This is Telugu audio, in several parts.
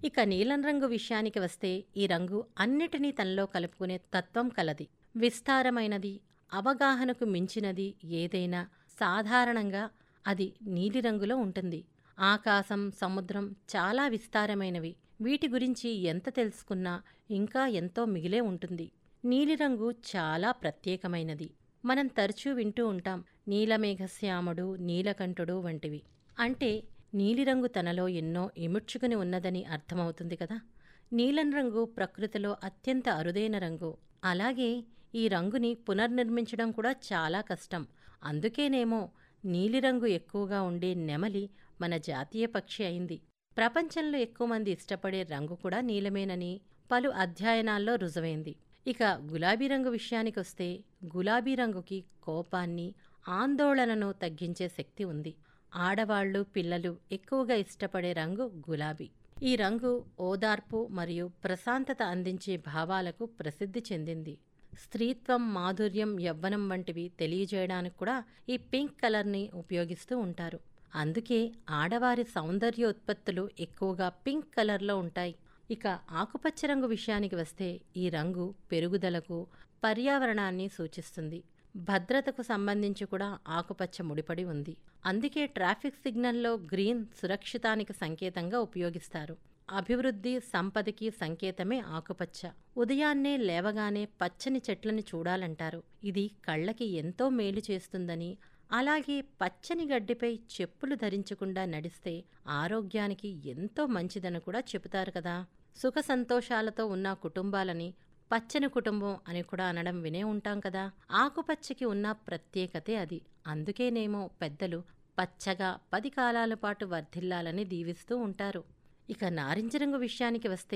ఇక నీలం రంగు విషయానికి వస్తే ఈ రంగు అన్నిటినీ తనలో కలుపుకునే తత్వం కలది విస్తారమైనది అవగాహనకు మించినది ఏదైనా సాధారణంగా అది నీలిరంగులో ఉంటుంది ఆకాశం సముద్రం చాలా విస్తారమైనవి వీటి గురించి ఎంత తెలుసుకున్నా ఇంకా ఎంతో మిగిలే ఉంటుంది నీలిరంగు చాలా ప్రత్యేకమైనది మనం తరచూ వింటూ ఉంటాం నీలమేఘశ్యాముడు నీలకంఠుడు వంటివి అంటే నీలిరంగు తనలో ఎన్నో ఇముడ్చుకుని ఉన్నదని అర్థమవుతుంది కదా నీలం రంగు ప్రకృతిలో అత్యంత అరుదైన రంగు అలాగే ఈ రంగుని పునర్నిర్మించడం కూడా చాలా కష్టం అందుకేనేమో నీలిరంగు ఎక్కువగా ఉండే నెమలి మన జాతీయ పక్షి అయింది ప్రపంచంలో ఎక్కువ మంది ఇష్టపడే రంగు కూడా నీలమేనని పలు అధ్యయనాల్లో రుజువైంది ఇక గులాబీ రంగు విషయానికొస్తే గులాబీ రంగుకి కోపాన్ని ఆందోళనను తగ్గించే శక్తి ఉంది ఆడవాళ్లు పిల్లలు ఎక్కువగా ఇష్టపడే రంగు గులాబీ ఈ రంగు ఓదార్పు మరియు ప్రశాంతత అందించే భావాలకు ప్రసిద్ధి చెందింది స్త్రీత్వం మాధుర్యం యవ్వనం వంటివి తెలియజేయడానికి కూడా ఈ పింక్ కలర్ని ఉపయోగిస్తూ ఉంటారు అందుకే ఆడవారి సౌందర్య ఉత్పత్తులు ఎక్కువగా పింక్ కలర్లో ఉంటాయి ఇక ఆకుపచ్చ రంగు విషయానికి వస్తే ఈ రంగు పెరుగుదలకు పర్యావరణాన్ని సూచిస్తుంది భద్రతకు సంబంధించి కూడా ఆకుపచ్చ ముడిపడి ఉంది అందుకే ట్రాఫిక్ సిగ్నల్లో గ్రీన్ సురక్షితానికి సంకేతంగా ఉపయోగిస్తారు అభివృద్ధి సంపదకి సంకేతమే ఆకుపచ్చ ఉదయాన్నే లేవగానే పచ్చని చెట్లని చూడాలంటారు ఇది కళ్ళకి ఎంతో మేలు చేస్తుందని అలాగే పచ్చని గడ్డిపై చెప్పులు ధరించకుండా నడిస్తే ఆరోగ్యానికి ఎంతో మంచిదని కూడా చెబుతారు కదా సుఖ సంతోషాలతో ఉన్న కుటుంబాలని పచ్చని కుటుంబం అని కూడా అనడం వినే ఉంటాం కదా ఆకుపచ్చకి ఉన్న ప్రత్యేకతే అది అందుకేనేమో పెద్దలు పచ్చగా పది కాలాల పాటు వర్ధిల్లాలని దీవిస్తూ ఉంటారు ఇక నారింజ రంగు విషయానికి వస్తే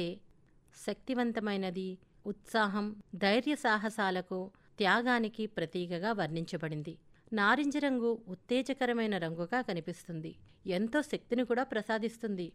శక్తివంతమైనది ఉత్సాహం ధైర్య సాహసాలకు త్యాగానికి ప్రతీకగా వర్ణించబడింది నారింజ రంగు ఉత్తేజకరమైన రంగుగా కనిపిస్తుంది ఎంతో శక్తిని కూడా ప్రసాదిస్తుంది